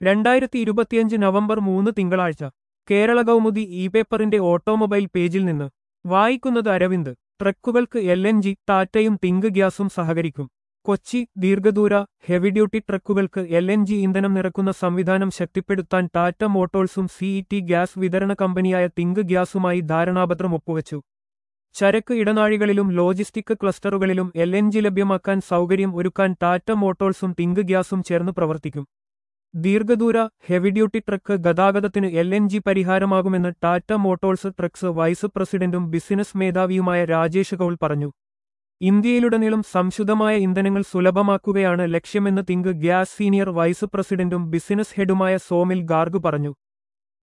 രണ്ടായിരത്തി ഇരുപത്തിയഞ്ച് നവംബർ മൂന്ന് തിങ്കളാഴ്ച കേരള കൗമുദി ഇ പേപ്പറിന്റെ ഓട്ടോമൊബൈൽ പേജിൽ നിന്ന് വായിക്കുന്നത് അരവിന്ദ് ട്രക്കുകൾക്ക് എൽ എൻ ജി ടാറ്റയും തിങ്ക് ഗ്യാസും സഹകരിക്കും കൊച്ചി ദീർഘദൂര ഹെവി ഡ്യൂട്ടി ട്രക്കുകൾക്ക് എൽ എൻ ജി ഇന്ധനം നിറക്കുന്ന സംവിധാനം ശക്തിപ്പെടുത്താൻ ടാറ്റ മോട്ടോഴ്സും സിഇടി ഗ്യാസ് വിതരണ കമ്പനിയായ തിങ്ക് ഗ്യാസുമായി ധാരണാപത്രം ഒപ്പുവച്ചു ചരക്ക് ഇടനാഴികളിലും ലോജിസ്റ്റിക് ക്ലസ്റ്ററുകളിലും എൽ എൻ ജി ലഭ്യമാക്കാൻ സൗകര്യം ഒരുക്കാൻ ടാറ്റ മോട്ടോഴ്സും തിങ്ക് ഗ്യാസും ചേർന്ന് പ്രവർത്തിക്കും ദീർഘദൂര ഹെവി ഡ്യൂട്ടി ട്രക്ക് ഗതാഗതത്തിന് എൽ എൻ ജി പരിഹാരമാകുമെന്ന് ടാറ്റ മോട്ടോഴ്സ് ട്രക്സ് വൈസ് പ്രസിഡന്റും ബിസിനസ് മേധാവിയുമായ രാജേഷ് കൌൾ പറഞ്ഞു ഇന്ത്യയിലുടനീളം സംശുദ്ധമായ ഇന്ധനങ്ങൾ സുലഭമാക്കുകയാണ് ലക്ഷ്യമെന്ന് തിങ്ക് ഗ്യാസ് സീനിയർ വൈസ് പ്രസിഡന്റും ബിസിനസ് ഹെഡുമായ സോമിൽ ഗാർഗ് പറഞ്ഞു